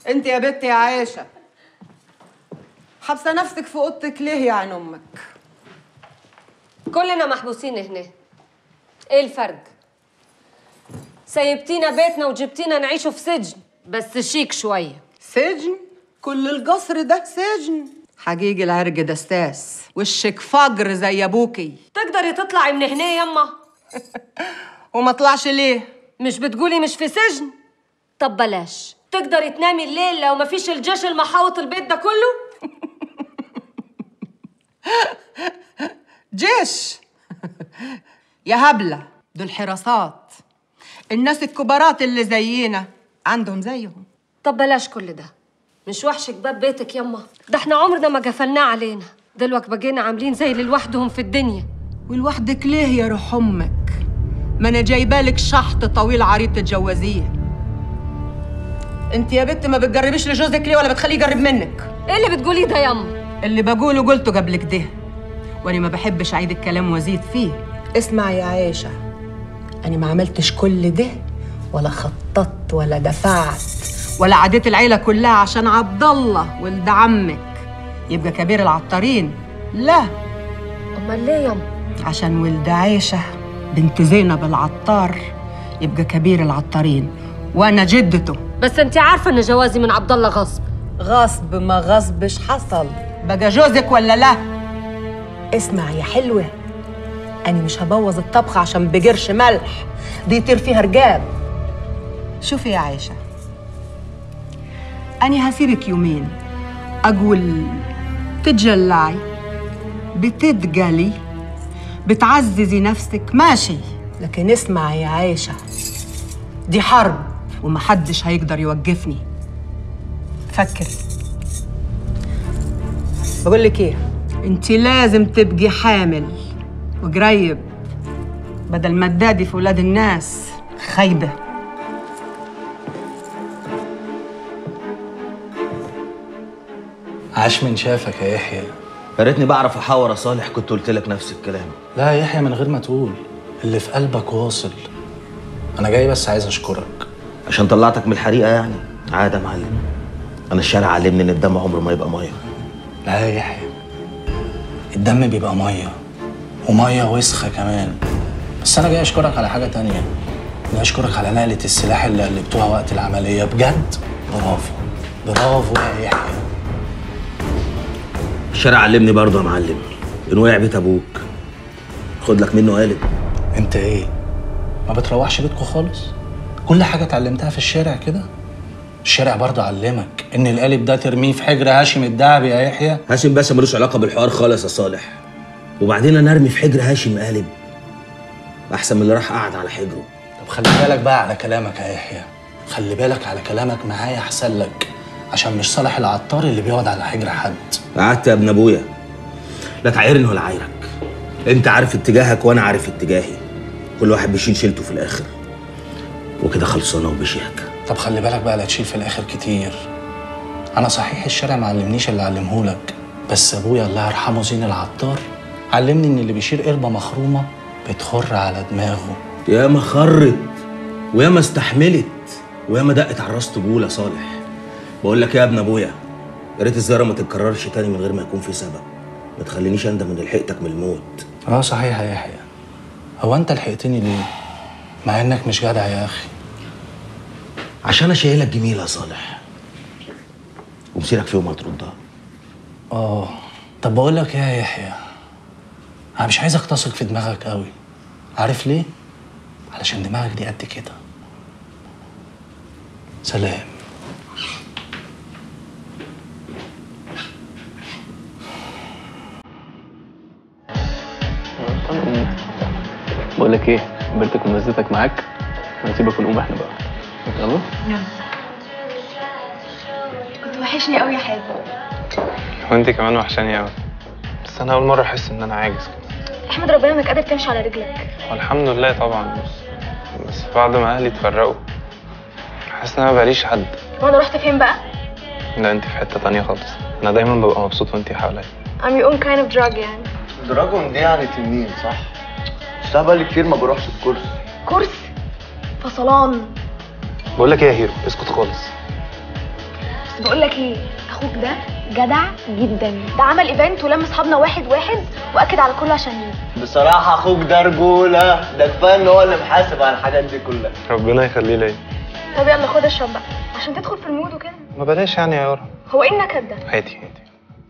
انت يا بنت يا عايشه حابسه نفسك في اوضتك ليه يا عين امك كلنا محبوسين هنا ايه الفرق سيبتينا بيتنا وجبتينا نعيشوا في سجن بس شيك شويه سجن كل القصر ده سجن حقيقي العرج ده استاس وشك فجر زي ابوكي تقدري تطلعي من هنا يما وما طلعش ليه مش بتقولي مش في سجن طب بلاش تقدري تنامي الليل لو ما فيش الجيش المحاوط البيت ده كله جيش يا هبله دول حراسات الناس الكبارات اللي زينا عندهم زيهم طب بلاش كل ده مش وحشك باب بيتك يما ده احنا عمرنا ما قفلناه علينا دلوقتي بقينا عاملين زي اللي لوحدهم في الدنيا ولوحدك ليه يا روح امك ما انا جايبالك شحط طويل عريض تتجوزيه انت يا بنت ما بتجربيش لجوزك ليه ولا بتخليه يجرب منك ايه اللي بتقوليه ده يما اللي بقوله قلته قبل كده وانا ما بحبش اعيد الكلام وازيد فيه اسمع يا عائشه انا ما عملتش كل ده ولا خططت ولا دفعت ولا عديت العيله كلها عشان عبد الله ولد عمك يبقى كبير العطارين لا امال ليه يما عشان ولد عائشه بنت زينب العطار يبقى كبير العطارين وانا جدته بس انت عارفه ان جوازي من عبد الله غصب غصب ما غصبش حصل بقى جوزك ولا لا اسمع يا حلوة أنا مش هبوظ الطبخ عشان بقرش ملح دي يطير فيها رجاب شوفي يا عائشة أنا هسيبك يومين أقول تتجلعي بتتقلي بتعززي نفسك ماشي لكن اسمع يا عائشة دي حرب ومحدش هيقدر يوقفني فكري بقول لك ايه انت لازم تبقي حامل وقريب بدل ما تدادي في ولاد الناس خايبه عاش من شافك يا يحيى يا ريتني بعرف احاور يا صالح كنت قلت لك نفس الكلام لا يا يحيى من غير ما تقول اللي في قلبك واصل انا جاي بس عايز اشكرك عشان طلعتك من الحريقه يعني عادة يا معلم انا الشارع علمني ان الدم عمره ما يبقى ميه لا يا يحيى الدم بيبقى ميه وميه وسخه كمان بس انا جاي اشكرك على حاجه تانية جاي اشكرك على نقله السلاح اللي قلبتوها وقت العمليه بجد برافو برافو يا يحيى الشارع علمني برضه يا معلم ان وقع بيت ابوك خد لك منه قالب انت ايه ما بتروحش بيتكم خالص كل حاجه اتعلمتها في الشارع كده الشارع برضه علمك ان القالب ده ترميه في حجر هاشم الدهبي يا يحيى هاشم باشا ملوش علاقه بالحوار خالص يا صالح وبعدين انا ارمي في حجر هاشم قالب احسن من اللي راح قعد على حجره طب خلي بالك بقى على كلامك يا يحيى خلي بالك على كلامك معايا احسن لك عشان مش صالح العطار اللي بيقعد على حجر حد قعدت يا ابن ابويا لا تعايرني ولا عايرك انت عارف اتجاهك وانا عارف اتجاهي كل واحد بيشيل شيلته في الاخر وكده خلصانه وبشياكه طب خلي بالك بقى لا تشيل في الاخر كتير انا صحيح الشارع ما علمنيش اللي علمهولك بس ابويا الله يرحمه زين العطار علمني ان اللي بيشيل قربه مخرومه بتخر على دماغه ياما خرت وياما استحملت وياما دقت على الراس طبول يا صالح بقول لك يا ابن ابويا يا ريت الزياره ما تتكررش تاني من غير ما يكون في سبب ما تخلينيش اندم ان لحقتك من الموت اه صحيح يا يحيى هو انت لحقتني ليه مع انك مش جدع يا اخي عشان انا شايلك جميله يا صالح ومسيرك في يوم هتردها اه طب بقول لك ايه يا يحيى انا مش عايزك تثق في دماغك قوي عارف ليه علشان دماغك دي قد كده سلام بقول لك ايه بنتك ومزتك معاك هنسيبك ونقوم احنا بقى يلا كنت وحشني قوي يا حازم وانت كمان وحشاني قوي بس انا اول مره احس ان انا عاجز كده احمد ربنا انك قادر تمشي على رجلك والحمد لله طبعا بس بعد ما اهلي اتفرقوا حاسس ان انا مبقاليش حد وانا رحت فين بقى لا انت في حته تانية خالص انا دايما ببقى مبسوط وانت حواليا I'm your own kind of drug يعني دراجون دي يعني تنين صح بس أنا بقالي كتير ما بروحش الكورس كورس فصلان بقول لك ايه يا هيرو اسكت خالص بس بقول لك ايه اخوك ده جدع جدا ده عمل ايفنت ولم اصحابنا واحد واحد واكد على كله عشان يجي بصراحة أخوك ده رجولة ده كفاية إن هو اللي محاسب على الحاجات دي كلها ربنا يخليه ليا طب يلا خد اشرب بقى عشان تدخل في المود وكده ما بلاش يعني يا يارا هو ايه النكد ده هاتي هاتي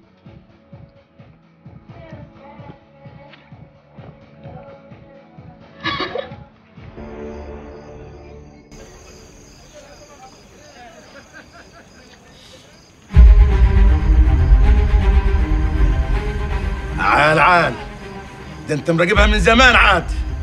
عال عال ده انت مراقبها من زمان عاد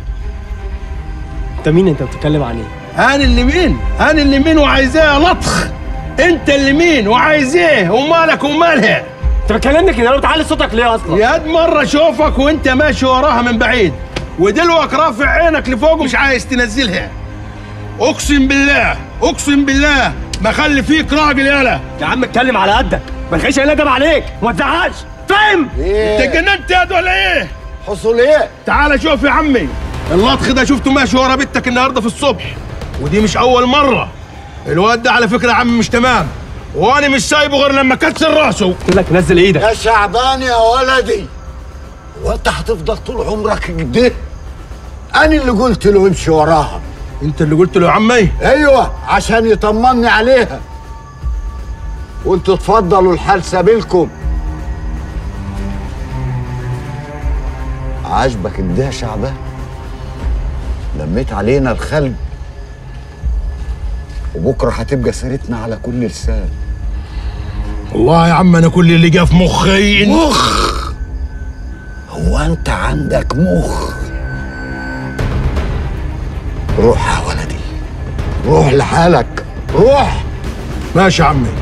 انت مين انت بتتكلم عن ايه؟ انا اللي مين انا اللي مين وعايزاه لطخ انت اللي مين وعايزاه ومالك ومالها انت بتكلمني كده لو تعلي صوتك ليه اصلا؟ يا قد مرة اشوفك وانت ماشي وراها من بعيد ودلوك رافع عينك لفوق ومش عايز تنزلها اقسم بالله اقسم بالله ما خلي فيك راجل يالا يا عم اتكلم على قدك ما تخليش ندم عليك وما تزعقش فاهم؟ انت جننت يا ولا ايه حصل إيه؟ تعال شوف يا عمي اللطخ ده شفته ماشي ورا بنتك النهارده في الصبح ودي مش اول مره الواد ده على فكره يا عم مش تمام وانا مش سايبه غير لما كسر راسه قلت لك نزل ايدك يا شعبان يا ولدي وانت هتفضل طول عمرك كده انا اللي قلت له امشي وراها انت اللي قلت له يا عمي ايوه عشان يطمني عليها وانتوا تفضلوا الحال سبيلكم عاجبك كده يا شعبان لميت علينا الخلق وبكره هتبقى سيرتنا على كل لسان والله يا عم انا كل اللي جه في مخي إن- مخ هو انت عندك مخ روح يا ولدي روح لحالك روح ماشي يا عمي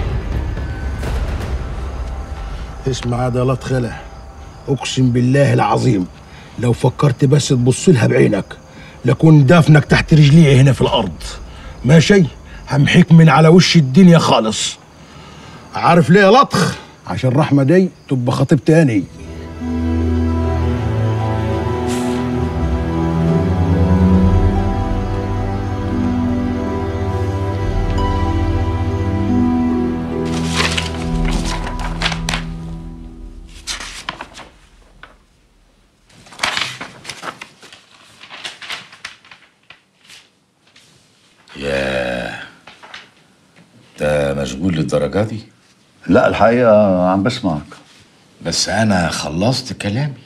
اسمع هذا لا تخله اقسم بالله العظيم لو فكرت بس تبص لها بعينك لكون دافنك تحت رجلي هنا في الارض ماشي همحيك من على وش الدنيا خالص عارف ليه يا لطخ عشان رحمه دي تبقى خطيب تاني ياه انت مشغول للدرجة دي لا الحقيقة عم بسمعك بس انا خلصت كلامي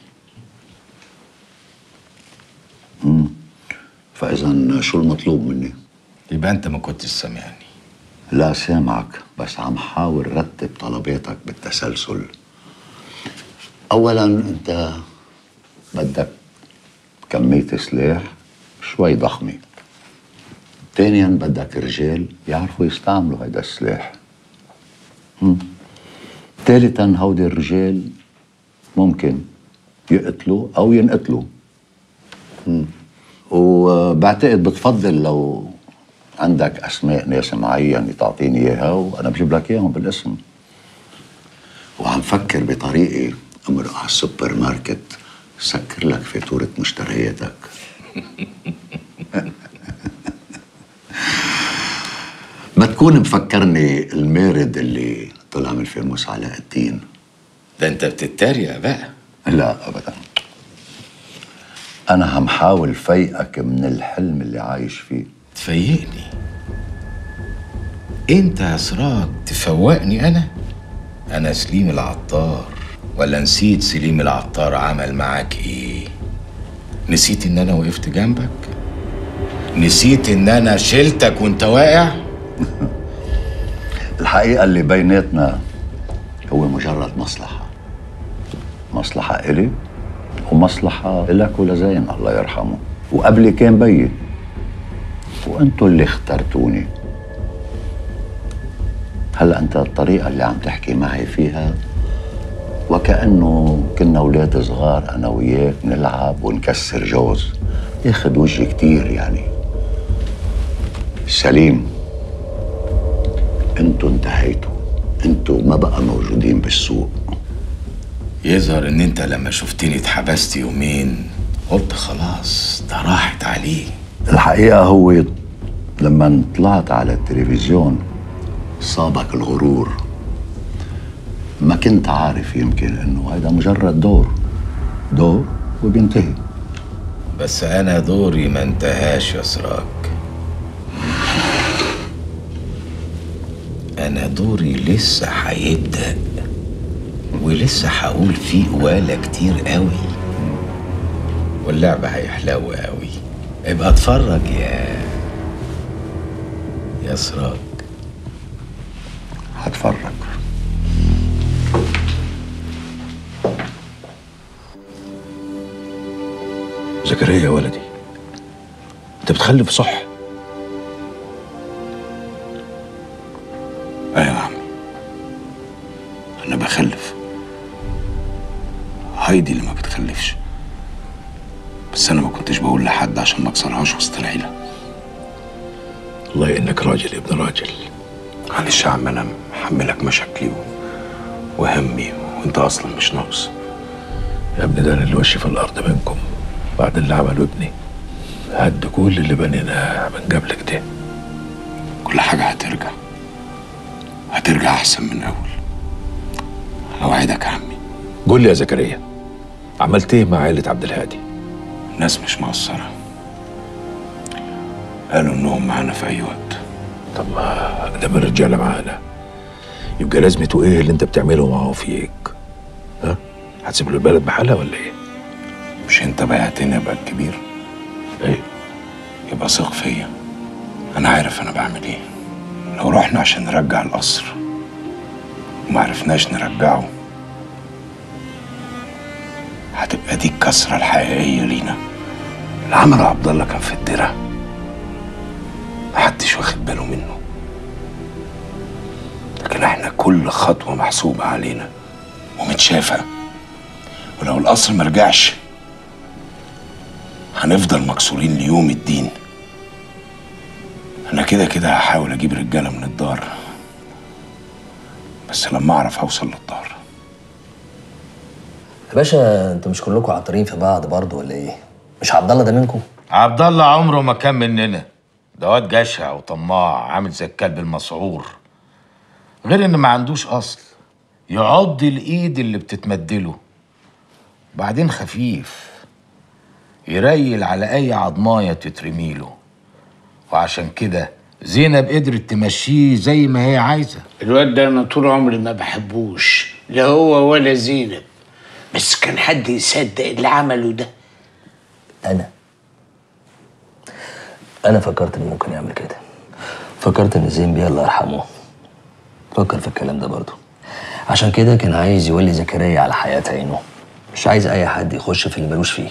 فإذا شو المطلوب مني؟ يبقى انت ما كنتش سامعني لا سامعك بس عم حاول رتب طلباتك بالتسلسل أولا أنت بدك كمية سلاح شوي ضخمة ثانيا بدك رجال يعرفوا يستعملوا هيدا السلاح مم. ثالثا هودي الرجال ممكن يقتلوا أو ينقتلوا مم. وبعتقد بتفضل لو عندك اسماء ناس معين تعطيني اياها وانا بجيب لك اياهم بالاسم وعم فكر بطريقه امرق على السوبر ماركت سكر لك فاتوره مشترياتك بتكون مفكرني المارد اللي طلع من فيلموس علاء الدين ده انت بتتريق بقى لا ابدا انا عم حاول فيقك من الحلم اللي عايش فيه تفيقني انت يا سراج تفوقني انا انا سليم العطار ولا نسيت سليم العطار عمل معاك ايه نسيت ان انا وقفت جنبك نسيت ان انا شلتك وانت واقع الحقيقة اللي بيناتنا هو مجرد مصلحة مصلحة إلي ومصلحة إلك ولزين الله يرحمه وقبلي كان بيي وانتوا اللي اخترتوني هلا انت الطريقة اللي عم تحكي معي فيها وكأنه كنا أولاد صغار أنا وياك نلعب ونكسر جوز ياخد وجهي كتير يعني سليم انتوا انتهيتوا انتوا ما بقى موجودين بالسوق يظهر ان انت لما شفتني اتحبست يومين قلت خلاص ده راحت عليه الحقيقة هو لما طلعت على التلفزيون صابك الغرور ما كنت عارف يمكن انه هذا مجرد دور دور وبينتهي بس انا دوري ما انتهاش يا سراج انا دوري لسه هيبدا ولسه هقول فيه ولا كتير قوي واللعبة هيحلو قوي ابقى اتفرج يا يا سراج هتفرج زكريا يا ولدي انت بتخلف صح ايوه يا عمي انا بخلف هايدي اللي ما بتخلفش بس انا ما كنتش بقول لحد عشان ما اكسرهاش وسط العيله الله انك راجل يا ابن راجل معلش يا عم انا محملك مشاكلي و- وهمي وانت اصلا مش ناقص يا ابني ده انا اللي وشي في الارض منكم بعد اللي عمله ابني هد كل اللي بنيناه من قبلك ده كل حاجه هترجع هترجع احسن من اول اوعدك يا عمي قول لي يا زكريا عملت ايه مع عائله عبد الهادي الناس مش مقصره قالوا انهم معانا في اي وقت طب ما دام الرجاله معانا يبقى لازمته ايه اللي انت بتعمله معاه فيك ها هتسيب له البلد بحالها ولا ايه مش انت بعتني ابقى الكبير ايه يبقى ثق فيا انا عارف انا بعمل ايه لو رحنا عشان نرجع القصر وما عرفناش نرجعه هتبقى دي الكسرة الحقيقية لينا اللي عمله عبد الله كان في الدرة محدش واخد باله منه لكن احنا كل خطوة محسوبة علينا ومتشافة ولو القصر مرجعش هنفضل مكسورين ليوم الدين انا كده كده هحاول اجيب رجاله من الدار بس لما اعرف اوصل للدار يا باشا انتوا مش كلكم عطارين في بعض برضه ولا ايه؟ مش عبد الله ده منكم؟ عبد الله عمره ما كان مننا ده واد جشع وطماع عامل زي الكلب المسعور غير ان ما عندوش اصل يعض الايد اللي بتتمدله بعدين خفيف يريل على اي عضمايه تترميله وعشان كده زينب قدرت تمشيه زي ما هي عايزه الواد ده انا طول عمري ما بحبوش لا هو ولا زينب بس كان حد يصدق اللي عمله ده انا انا فكرت انه ممكن يعمل كده فكرت ان زين بيه الله يرحمه فكر في الكلام ده برضه عشان كده كان عايز يولي زكريا على حياة عينه مش عايز اي حد يخش في اللي ملوش فيه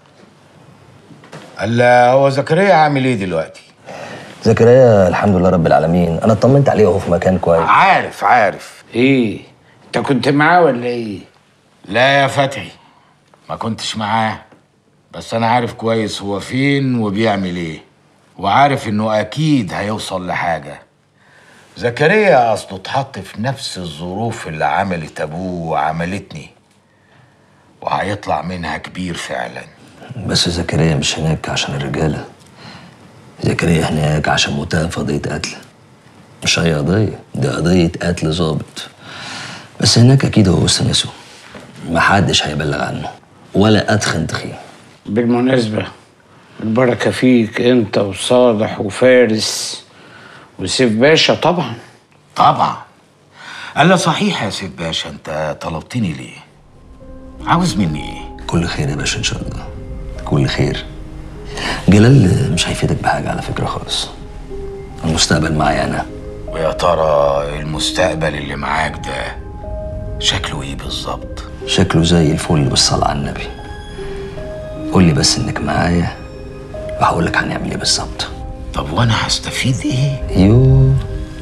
الا هو زكريا عامل ايه دلوقتي زكريا الحمد لله رب العالمين انا اطمنت عليه وهو في مكان كويس عارف عارف ايه انت كنت معاه ولا ايه لا يا فتحي ما كنتش معاه بس انا عارف كويس هو فين وبيعمل ايه وعارف انه اكيد هيوصل لحاجه زكريا اصله اتحط في نفس الظروف اللي عملت ابوه وعملتني وهيطلع منها كبير فعلا بس زكريا مش هناك عشان الرجالة زكريا هناك عشان متهم في قضية قتل مش أي قضية دي قضية قتل ظابط بس هناك أكيد هو وسط ناسه محدش هيبلغ عنه ولا أدخن تخين بالمناسبة البركة فيك انت وصالح وفارس وسيف باشا طبعا طبعا الا صحيح يا سيد باشا انت طلبتني ليه عاوز مني ايه كل خير يا باشا إن شاء الله كل خير جلال مش هيفيدك بحاجة على فكرة خالص المستقبل معايا أنا ويا ترى المستقبل اللي معاك ده شكله ايه بالظبط شكله زي الفل بالصلاة على النبي قول لي بس إنك معايا وهقول لك هنعمل إيه بالظبط طب وانا هستفيد ايه يو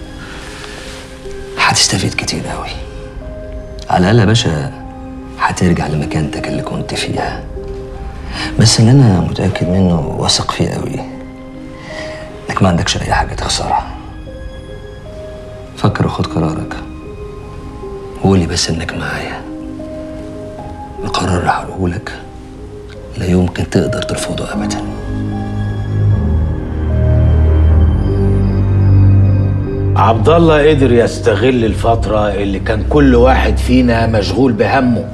هتستفيد كتير قوي على الأقل يا باشا هترجع لمكانتك اللي كنت فيها بس اللي أنا متأكد منه واثق فيه قوي إنك ما عندكش أي حاجة تخسرها فكر وخد قرارك وقولي بس إنك معايا القرار اللي هقولهولك لا يمكن تقدر ترفضه أبداً عبد الله قدر يستغل الفترة اللي كان كل واحد فينا مشغول بهمه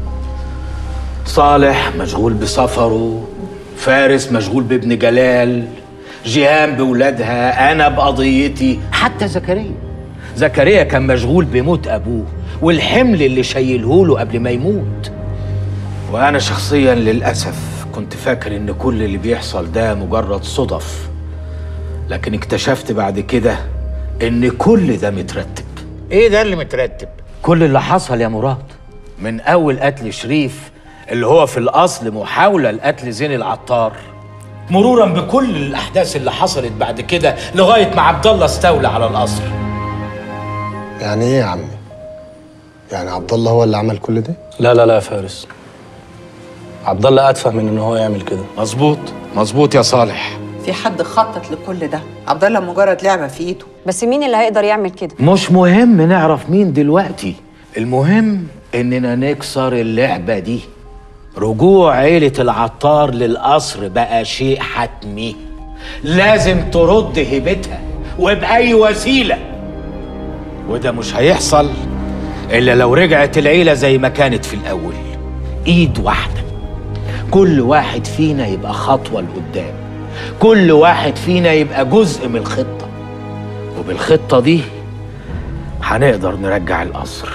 صالح مشغول بسفره فارس مشغول بابن جلال جيهان بولادها أنا بقضيتي حتى زكريا زكريا كان مشغول بموت أبوه والحمل اللي شايله له قبل ما يموت وأنا شخصيا للأسف كنت فاكر إن كل اللي بيحصل ده مجرد صدف لكن اكتشفت بعد كده إن كل ده مترتب ايه ده اللي مترتب كل اللي حصل يا مراد من أول قتل شريف اللي هو في الأصل محاولة لقتل زين العطار مرورا بكل الأحداث اللي حصلت بعد كده لغاية ما عبد الله استولى على القصر يعني ايه يا عمي؟ يعني عبد الله هو اللي عمل كل ده؟ لا لا لا يا فارس عبد الله اتفه من ان هو يعمل كده مظبوط مظبوط يا صالح في حد خطط لكل ده عبد الله مجرد لعبه في ايده بس مين اللي هيقدر يعمل كده مش مهم نعرف مين دلوقتي المهم إننا نكسر اللعبة دي رجوع عيلة العطار للقصر بقى شيء حتمي لازم ترد هيبتها وبأي وسيلة وده مش هيحصل إلا لو رجعت العيلة زي ما كانت في الأول إيد واحدة كل واحد فينا يبقى خطوة لقدام كل واحد فينا يبقى جزء من الخطة وبالخطة دي هنقدر نرجع القصر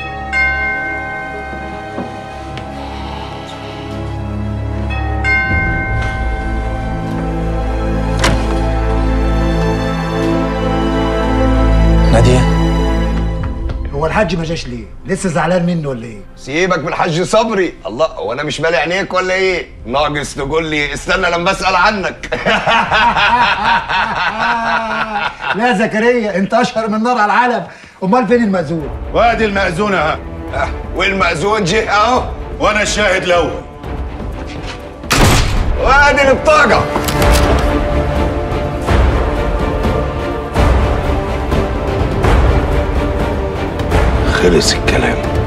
ناديه هو الحاج ما جاش ليه؟ لسه زعلان منه ولا ايه؟ سيبك من الحاج صبري الله هو انا مش مالي عينيك ولا ايه ناقص تقول لي استنى لما اسال عنك لا زكريا انت اشهر من نار على العالم امال فين المأذون؟ وادي المأذون اهو والمأذون جه اهو وانا الشاهد الاول وادي البطاقه خلص الكلام